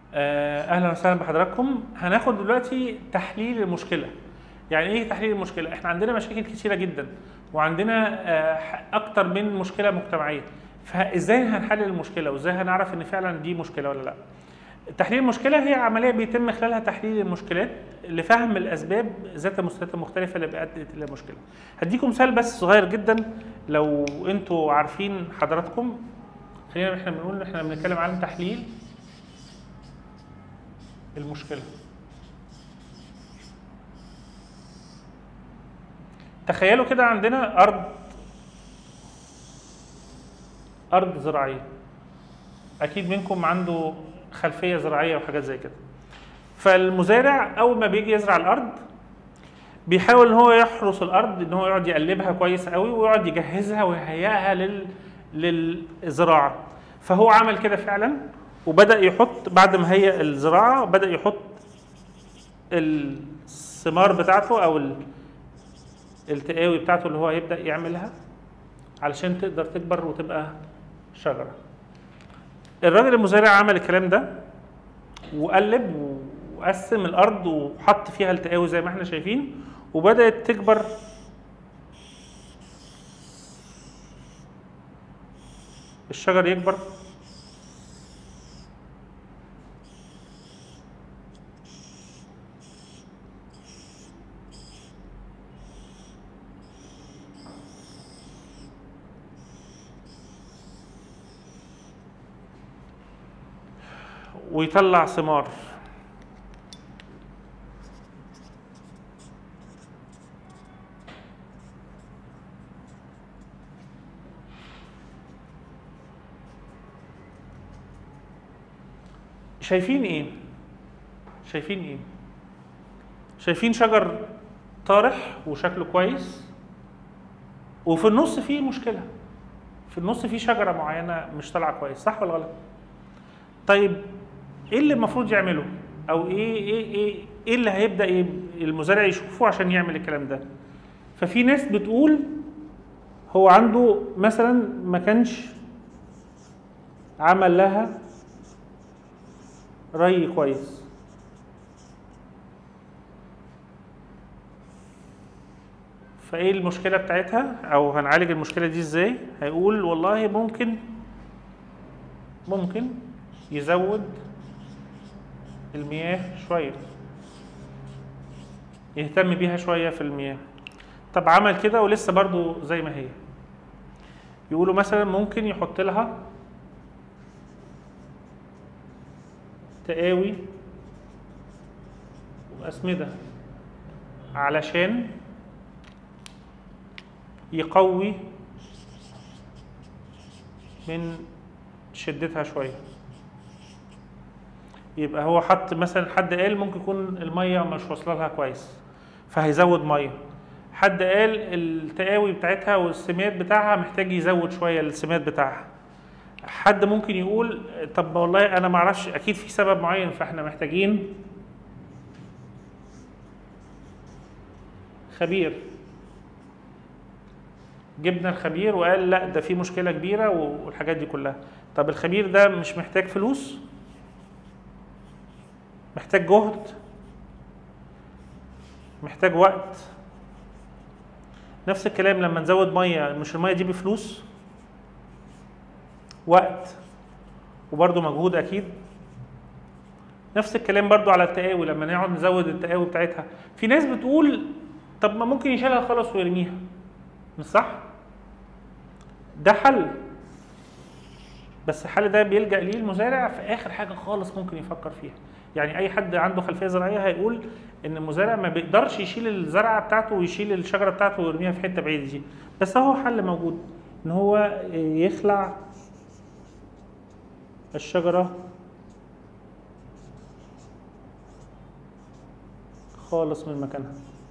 آه، اهلا وسهلا بحضراتكم هناخد دلوقتي تحليل المشكله يعني ايه تحليل المشكله احنا عندنا مشاكل كتيره جدا وعندنا آه، اكتر من مشكله مجتمعيه فازاي هنحلل المشكله وازاي هنعرف ان فعلا دي مشكله ولا لا تحليل المشكله هي عمليه بيتم خلالها تحليل المشكلات لفهم الاسباب ذات المستويات المختلفه اللي بأدت الى المشكله هديكم مثال بس صغير جدا لو انتوا عارفين حضراتكم خلينا احنا بنقول ان احنا بنتكلم عن تحليل المشكله تخيلوا كده عندنا ارض ارض زراعيه اكيد منكم عنده خلفيه زراعيه وحاجات زي كده فالمزارع اول ما بيجي يزرع الارض بيحاول ان هو يحرس الارض ان هو يقعد يقلبها كويس قوي ويقعد يجهزها ويهيئها لل للزراعه فهو عمل كده فعلا وبدا يحط بعد ما هيئ الزراعه بدا يحط الثمار بتاعته او ال- التقاوي بتاعته اللي هو هيبدا يعملها علشان تقدر تكبر وتبقى شجره الراجل المزارع عمل الكلام ده وقلب وقسم الارض وحط فيها التقاوي زي ما احنا شايفين وبدات تكبر الشجر يكبر ويطلع ثمار شايفين ايه شايفين ايه شايفين شجر طارح وشكله كويس وفي النص فيه مشكله في النص فيه شجره معينه مش طالعه كويس صح ولا غلط طيب ايه اللي المفروض يعمله او ايه ايه ايه ايه اللي هيبدا إيه المزارع يشوفه عشان يعمل الكلام ده ففي ناس بتقول هو عنده مثلا ما كانش عمل لها ري كويس فايه المشكله بتاعتها او هنعالج المشكله دي ازاي هيقول والله ممكن ممكن يزود المياه شويه يهتم بيها شويه في المياه طب عمل كده ولسه برضو زي ما هي يقولوا مثلا ممكن يحط لها تقاوي وأسمدة علشان يقوي من شدتها شوية يبقى هو حط مثلا حد قال ممكن يكون المية مش واصلة لها كويس فهيزود مية حد قال التقاوي بتاعتها والسماد بتاعها محتاج يزود شوية السماد بتاعها حد ممكن يقول طب والله انا ما اعرفش اكيد في سبب معين فاحنا محتاجين خبير جبنا الخبير وقال لا ده في مشكله كبيره والحاجات دي كلها طب الخبير ده مش محتاج فلوس محتاج جهد محتاج وقت نفس الكلام لما نزود ميه مش الميه دي بفلوس وقت وبرضه مجهود اكيد نفس الكلام برضه على التقاوي لما نقعد نزود التقاوي بتاعتها في ناس بتقول طب ما ممكن يشيلها خالص ويرميها مش صح ده حل بس الحل ده بيلجأ ليه المزارع في اخر حاجه خالص ممكن يفكر فيها يعني اي حد عنده خلفيه زراعيه هيقول ان المزارع ما بيقدرش يشيل الزرعه بتاعته ويشيل الشجره بتاعته ويرميها في حته بعيده دي بس هو حل موجود ان هو يخلع الشجرة خالص من مكانها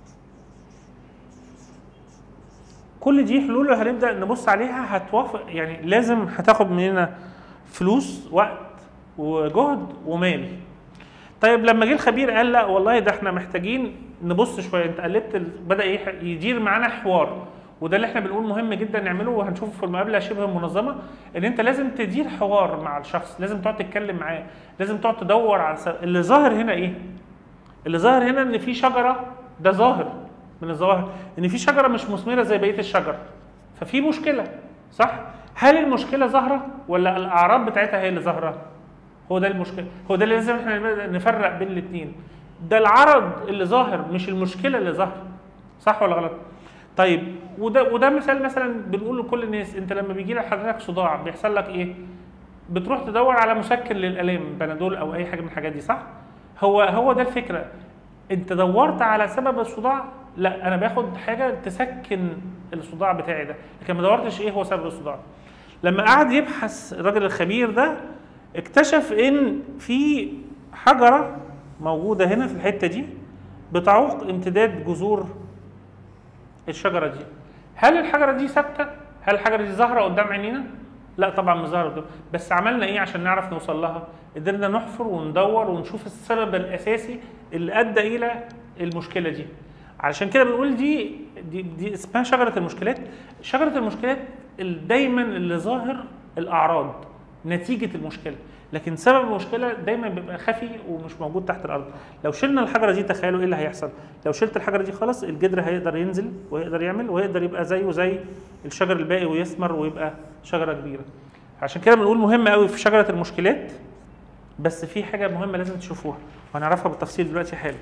كل دي حلول هنبدأ نبص عليها هتوافق يعني لازم هتاخد مننا فلوس وقت وجهد ومال طيب لما جه الخبير قال لا والله ده احنا محتاجين نبص شويه انت قلبت ال... بدا يح- يدير معانا حوار وده اللي احنا بنقول مهم جدا نعمله وهنشوفه في المقابله شبه المنظمه ان انت لازم تدير حوار مع الشخص لازم تقعد تتكلم معاه لازم تقعد تدور على سبب. اللي ظاهر هنا ايه اللي ظاهر هنا ان في شجره ده ظاهر من الظواهر ان في شجره مش مثمره زي بقيه الشجر ففي مشكله صح هل المشكله ظاهره ولا الاعراض بتاعتها هي اللي ظاهره هو ده المشكله هو ده اللي لازم احنا نفرق بين الاثنين ده العرض اللي ظاهر مش المشكله اللي ظاهره صح ولا غلط طيب وده وده مثال مثلا بنقول لكل الناس انت لما بيجي لك حضرتك صداع بيحصل لك ايه بتروح تدور على مسكن للالام بنادول او اي حاجه من الحاجات دي صح هو هو ده الفكره انت دورت على سبب الصداع لا انا باخد حاجه تسكن الصداع بتاعي ده لكن ما دورتش ايه هو سبب الصداع لما قعد يبحث الراجل الخبير ده اكتشف ان في حجره موجوده هنا في الحته دي بتعوق امتداد جذور الشجره دي هل الحجره دي ثابته هل الحجره دي ظاهره قدام عينينا لا طبعا مش ظاهره قدام بس عملنا ايه عشان نعرف نوصل لها قدرنا نحفر وندور ونشوف السبب الاساسي اللي ادى الى المشكله دي علشان كده بنقول دي دي, دي اسمها شجره المشكلات شجره المشكلات ال- دايما اللي ظاهر الاعراض نتيجه المشكله لكن سبب المشكله دايما بيبقى خفي ومش موجود تحت الارض لو شلنا الحجره دي تخيلوا ايه اللي هيحصل لو شلت الحجره دي خلاص الجدر هيقدر ينزل ويقدر يعمل ويقدر يبقى زيه زي الشجر الباقي ويثمر ويبقى شجره كبيره عشان كده بنقول مهم قوي في شجره المشكلات بس في حاجه مهمه لازم تشوفوها وهنعرفها بالتفصيل دلوقتي حالا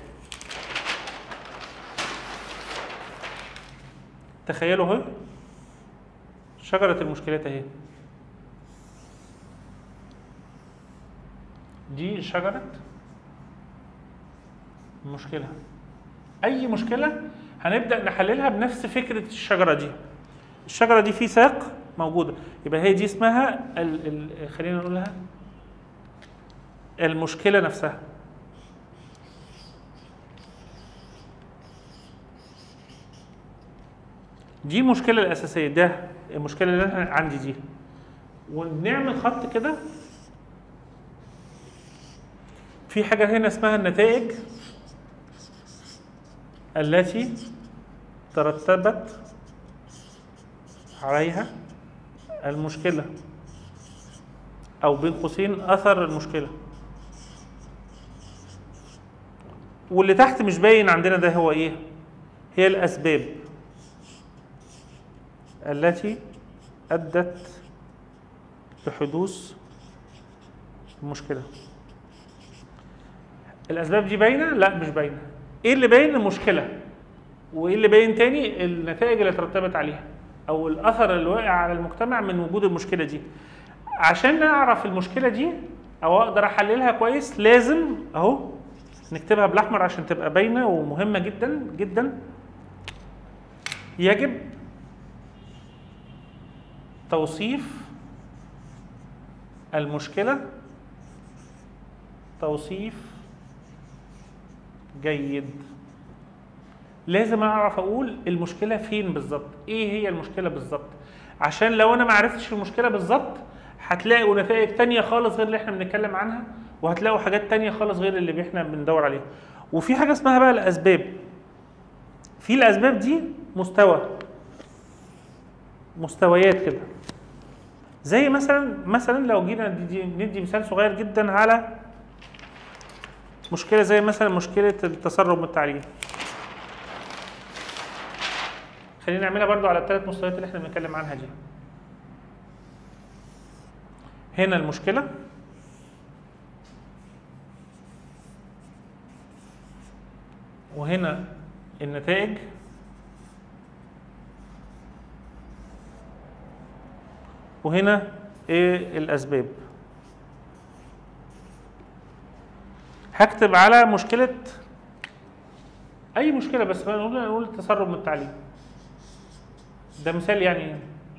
تخيلوا اهي شجره المشكلات اهي دي شجرة مشكلة أي مشكلة هنبدأ نحللها بنفس فكرة الشجرة دي الشجرة دي في ساق موجودة يبقى هي دي اسمها ال ال خلينا نقولها المشكلة نفسها دي المشكلة الأساسية ده المشكلة اللي أنا عندي دي ونعمل خط كده في حاجة هنا اسمها النتائج التي ترتبت عليها المشكلة أو بين قوسين أثر المشكلة واللي تحت مش باين عندنا ده هو إيه؟ هي الأسباب التي أدت لحدوث المشكلة الاسباب دي باينه لا مش باينه ايه اللي باين المشكله وايه اللي باين تاني النتائج اللي ترتبت عليها او الاثر اللي واقع على المجتمع من وجود المشكله دي عشان نعرف المشكله دي او اقدر احللها كويس لازم اهو نكتبها بالاحمر عشان تبقى باينه ومهمه جدا جدا يجب توصيف المشكله توصيف جيد لازم اعرف اقول المشكله فين بالظبط ايه هي المشكله بالظبط عشان لو انا ما عرفتش المشكله بالظبط هتلاقوا نتائج تانية خالص غير اللي احنا بنتكلم عنها وهتلاقوا حاجات تانية خالص غير اللي احنا بندور عليها وفي حاجه اسمها بقى الاسباب في الاسباب دي مستوى مستويات كده زي مثلا مثلا لو جينا ندي, ندي مثال صغير جدا على مشكله زي مثلا مشكله التسرب من التعليم خلينا نعملها برضو على الثلاث مستويات اللي احنا بنتكلم عنها دي هنا المشكله وهنا النتائج وهنا ايه الاسباب هكتب على مشكله اي مشكله بس نقول نقول التسرب من التعليم ده مثال يعني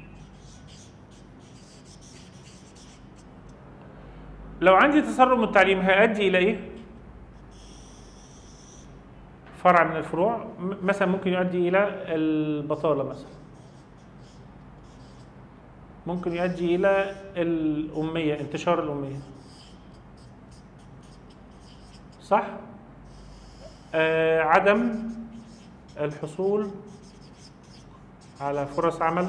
لو عندي تسرب من التعليم هيؤدي الى ايه فرع من الفروع م- مثلا ممكن يؤدي الى البطاله مثلا ممكن يؤدي الى الاميه انتشار الاميه صح آه عدم الحصول على فرص عمل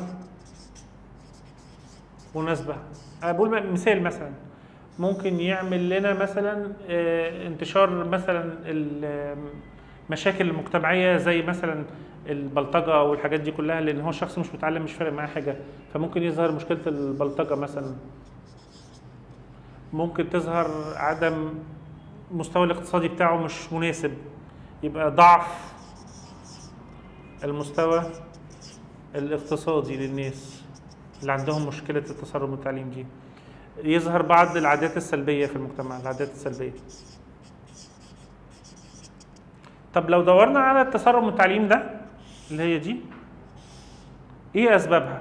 مناسبة أقول مثال مثلا ممكن يعمل لنا مثلا آه، انتشار مثلا المشاكل المجتمعية زي مثلا البلطجة والحاجات دي كلها لأن هو شخص مش متعلم مش فارق معاه حاجة فممكن يظهر مشكلة البلطجة مثلا ممكن تظهر عدم المستوى الاقتصادي بتاعه مش مناسب يبقى ضعف المستوى الاقتصادي للناس اللي عندهم مشكلة التسرب والتعليم دي يظهر بعض العادات السلبية في المجتمع العادات السلبية طب لو دورنا على التسرب والتعليم ده اللي هي دي ايه اسبابها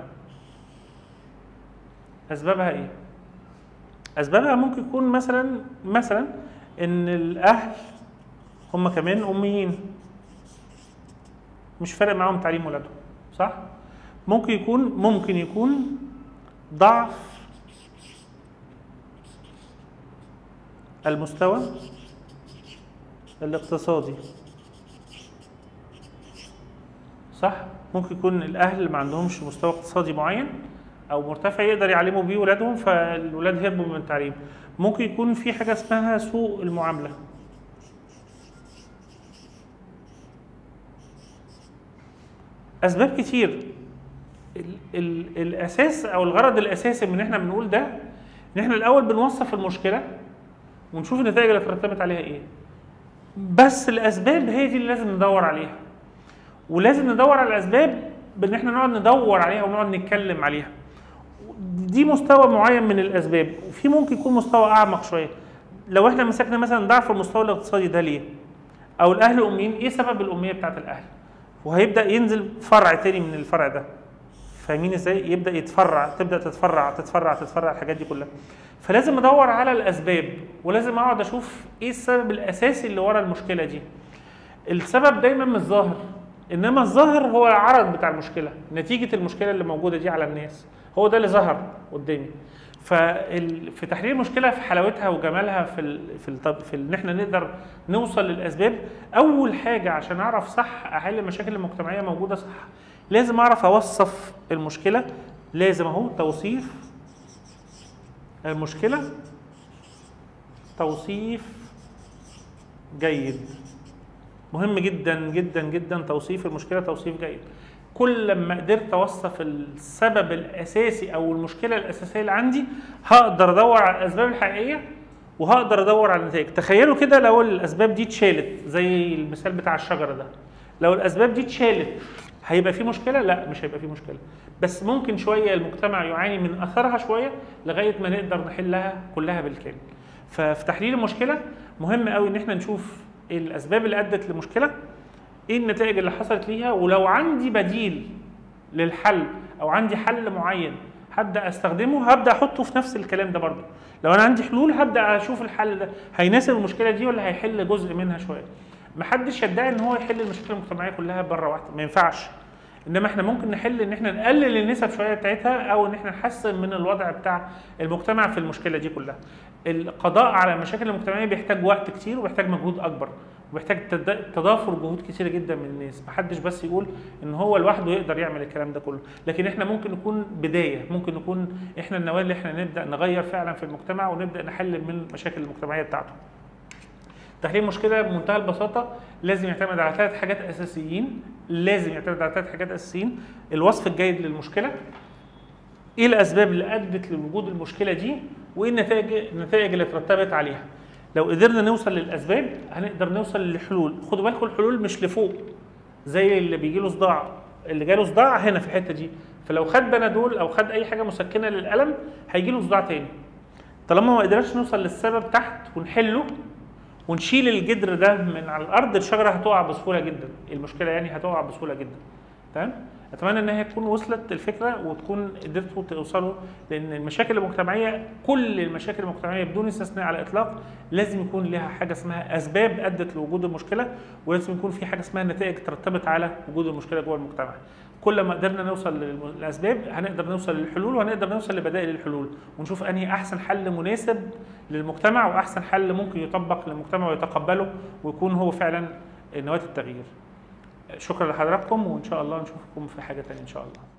اسبابها ايه اسبابها ممكن يكون مثلا مثلا ان الاهل هم كمان اميين مش فارق معاهم تعليم ولادهم صح ممكن يكون ممكن يكون ضعف المستوى الاقتصادي صح ممكن يكون الاهل ما عندهمش مستوى اقتصادي معين او مرتفع يقدر يعلموا بيه ولادهم فالولاد هربوا من التعليم ممكن يكون في حاجه اسمها سوء المعامله اسباب كتير ال ال الاساس او الغرض الاساسي من ان احنا بنقول ده ان احنا الاول بنوصف المشكله ونشوف النتائج اللي ترتبت عليها ايه بس الاسباب هي دي اللي لازم ندور عليها ولازم ندور على الاسباب بان احنا نقعد ندور عليها ونقعد نتكلم عليها دي مستوى معين من الاسباب وفي ممكن يكون مستوى اعمق شويه لو احنا مسكنا مثلا ضعف المستوى الاقتصادي ده ليه او الاهل اميين ايه سبب الاميه بتاعت الاهل وهيبدا ينزل فرع تاني من الفرع ده فاهمين ازاي يبدا يتفرع تبدا تتفرع تتفرع تتفرع الحاجات دي كلها فلازم ادور على الاسباب ولازم اقعد اشوف ايه السبب الاساسي اللي ورا المشكله دي السبب دايما مش ظاهر انما الظاهر هو العرض بتاع المشكله نتيجه المشكله اللي موجوده دي على الناس هو ده اللي ظهر قدامي ففي تحليل المشكله في حلاوتها وجمالها في ال في ال في ان احنا نقدر نوصل للاسباب اول حاجه عشان اعرف صح احل المشاكل المجتمعيه موجوده صح لازم اعرف اوصف المشكله لازم اهو توصيف المشكله توصيف جيد مهم جدا جدا جدا توصيف المشكله توصيف جيد كل ما قدرت اوصف السبب الاساسي او المشكله الاساسيه اللي عندي هقدر ادور على الاسباب الحقيقيه وهقدر ادور على النتائج تخيلوا كده لو الاسباب دي اتشالت زي المثال بتاع الشجره ده لو الاسباب دي اتشالت هيبقى في مشكله لا مش هيبقى في مشكله بس ممكن شويه المجتمع يعاني من اثرها شويه لغايه ما نقدر نحلها كلها بالكامل ففي تحليل المشكله مهم قوي ان احنا نشوف الاسباب اللي ادت لمشكله ايه النتائج اللي حصلت ليها ولو عندي بديل للحل او عندي حل معين هبدا استخدمه هبدا احطه في نفس الكلام ده برضه لو انا عندي حلول هبدا اشوف الحل ده هيناسب المشكله دي ولا هيحل جزء منها شويه محدش يدعي ان هو يحل المشاكل المجتمعيه كلها بره واحده ما ينفعش انما احنا ممكن نحل ان احنا نقلل النسب شويه بتاعتها او ان احنا نحسن من الوضع بتاع المجتمع في المشكله دي كلها القضاء على المشاكل المجتمعيه بيحتاج وقت كتير وبيحتاج مجهود اكبر وبيحتاج تضافر جهود كتيره جدا من الناس محدش بس يقول ان هو لوحده يقدر يعمل الكلام ده كله لكن احنا ممكن نكون بدايه ممكن نكون احنا النواه اللي احنا نبدا نغير فعلا في المجتمع ونبدا نحل من المشاكل المجتمعيه بتاعته تحليل مشكله بمنتهى البساطه لازم يعتمد على ثلاث حاجات اساسيين لازم يعتمد على ثلاث حاجات اساسيين الوصف الجيد للمشكله ايه الاسباب اللي ادت لوجود المشكله دي وايه النتائج النتائج اللي ترتبت عليها لو قدرنا نوصل للاسباب هنقدر نوصل للحلول خدوا بالكم الحلول مش لفوق زي اللي بيجي له صداع اللي جاله صداع هنا في الحته دي فلو خد بنادول او خد اي حاجه مسكنه للالم هيجي له صداع تاني طالما ما قدرناش نوصل للسبب تحت ونحله ونشيل الجدر ده من على الارض الشجره هتقع بسهوله جدا المشكله يعني هتقع بسهوله جدا تمام اتمنى ان هي تكون وصلت الفكره وتكون قدرتوا توصلوا لان المشاكل المجتمعيه كل المشاكل المجتمعيه بدون استثناء على الاطلاق لازم يكون لها حاجه اسمها اسباب ادت لوجود المشكله ولازم يكون في حاجه اسمها نتائج ترتبط على وجود المشكله جوه المجتمع كل ما قدرنا نوصل للاسباب هنقدر نوصل للحلول وهنقدر نوصل لبدائل الحلول ونشوف انهي احسن حل مناسب للمجتمع واحسن حل ممكن يطبق للمجتمع ويتقبله ويكون هو فعلا نواه التغيير شكرا لحضراتكم وان شاء الله نشوفكم في حاجه تانية ان شاء الله